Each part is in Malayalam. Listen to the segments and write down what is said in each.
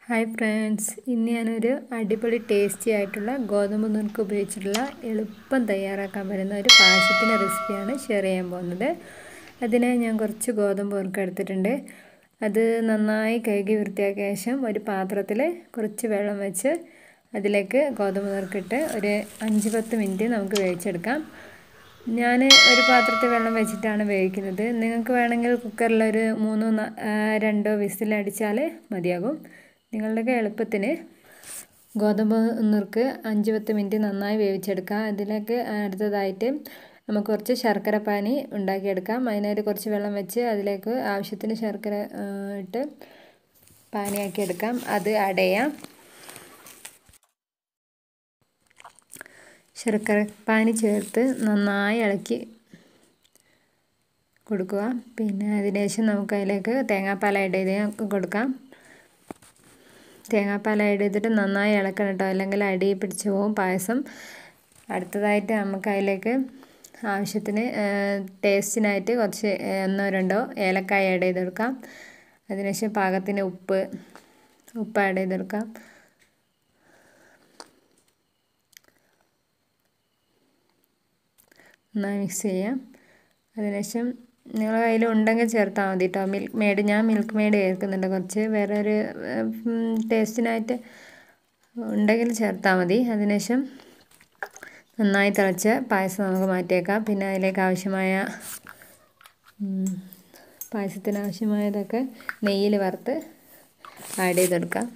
ഹായ് ഫ്രണ്ട്സ് ഇന്ന് ഞാനൊരു അടിപൊളി ടേസ്റ്റി ആയിട്ടുള്ള ഗോതമ്പ് നുറുക്ക് ഉപയോഗിച്ചിട്ടുള്ള എളുപ്പം തയ്യാറാക്കാൻ പറ്റുന്ന ഒരു പായസത്തിൻ്റെ റെസിപ്പിയാണ് ഷെയർ ചെയ്യാൻ പോകുന്നത് അതിന് ഞാൻ കുറച്ച് ഗോതമ്പ് നുറുക്ക് എടുത്തിട്ടുണ്ട് അത് നന്നായി കഴുകി വൃത്തിയാക്കിയ ശേഷം ഒരു പാത്രത്തിൽ കുറച്ച് വെള്ളം വെച്ച് അതിലേക്ക് ഗോതമ്പ് നുറുക്കിട്ട് ഒരു അഞ്ച് പത്ത് മിനിറ്റ് നമുക്ക് വേവിച്ചെടുക്കാം ഞാൻ ഒരു പാത്രത്തിൽ വെള്ളം വെച്ചിട്ടാണ് വേവിക്കുന്നത് നിങ്ങൾക്ക് വേണമെങ്കിൽ കുക്കറിൽ ഒരു മൂന്നോ രണ്ടോ വിസിലടിച്ചാൽ മതിയാകും നിങ്ങളുടെയൊക്കെ എളുപ്പത്തിന് ഗോതമ്പ് നുറുക്ക് അഞ്ച് പത്ത് മിനിറ്റ് നന്നായി വേവിച്ചെടുക്കാം അതിലേക്ക് അടുത്തതായിട്ട് നമുക്ക് കുറച്ച് ശർക്കര പാനി ഉണ്ടാക്കിയെടുക്കാം അതിനായിട്ട് കുറച്ച് വെള്ളം വെച്ച് അതിലേക്ക് ആവശ്യത്തിന് ശർക്കര ഇട്ട് പാനിയാക്കി എടുക്കാം അത് അടയാം ശർക്കര പാനി ചേർത്ത് നന്നായി ഇളക്കി കൊടുക്കുക പിന്നെ അതിനുശേഷം നമുക്ക് അതിലേക്ക് തേങ്ങാപ്പാൽ ആഡ് ചെയ്ത് കൊടുക്കാം തേങ്ങാപ്പാൽ ആഡ് ചെയ്തിട്ട് നന്നായി ഇളക്കണം കേട്ടോ അല്ലെങ്കിൽ അടി പിടിച്ച് പോകും പായസം അടുത്തതായിട്ട് നമുക്ക് അതിലേക്ക് ആവശ്യത്തിന് ടേസ്റ്റിനായിട്ട് കുറച്ച് ഒന്നോ രണ്ടോ ഏലക്കായ ആഡ് ചെയ്തെടുക്കാം അതിനുശേഷം പാകത്തിന് ഉപ്പ് ഉപ്പ് ആഡ് ചെയ്തെടുക്കാം നന്നായി മിക്സ് ചെയ്യാം അതിനുശേഷം നിങ്ങളുടെ കയ്യിൽ ഉണ്ടെങ്കിൽ ചേർത്താൽ മതി കേട്ടോ മിൽക്ക് മെയ്ഡ് ഞാൻ മിൽക്ക് മെയ്ഡ് ചേർക്കുന്നുണ്ട് കുറച്ച് വേറെ ഒരു ടേസ്റ്റിനായിട്ട് ഉണ്ടെങ്കിൽ ചേർത്താൽ മതി അതിനുശേഷം നന്നായി തിളച്ച് പായസം നമുക്ക് മാറ്റിയേക്കാം പിന്നെ അതിലേക്ക് ആവശ്യമായ പായസത്തിന് ആവശ്യമായതൊക്കെ നെയ്യിൽ വറുത്ത് ആഡ് ചെയ്തെടുക്കാം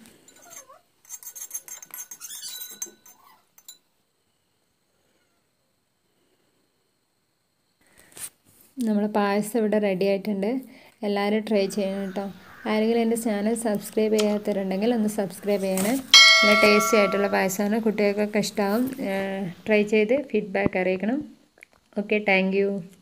നമ്മുടെ പായസം ഇവിടെ റെഡി ആയിട്ടുണ്ട് എല്ലാവരും ട്രൈ ചെയ്യണം കേട്ടോ ആരെങ്കിലും എൻ്റെ ചാനൽ സബ്സ്ക്രൈബ് ചെയ്യാത്തവരുണ്ടെങ്കിൽ ഒന്ന് സബ്സ്ക്രൈബ് ചെയ്യണേ നല്ല ടേസ്റ്റി ആയിട്ടുള്ള പായസമാണ് കുട്ടികൾക്കൊക്കെ ഇഷ്ടമാവും ട്രൈ ചെയ്ത് ഫീഡ്ബാക്ക് അറിയിക്കണം ഓക്കെ താങ്ക്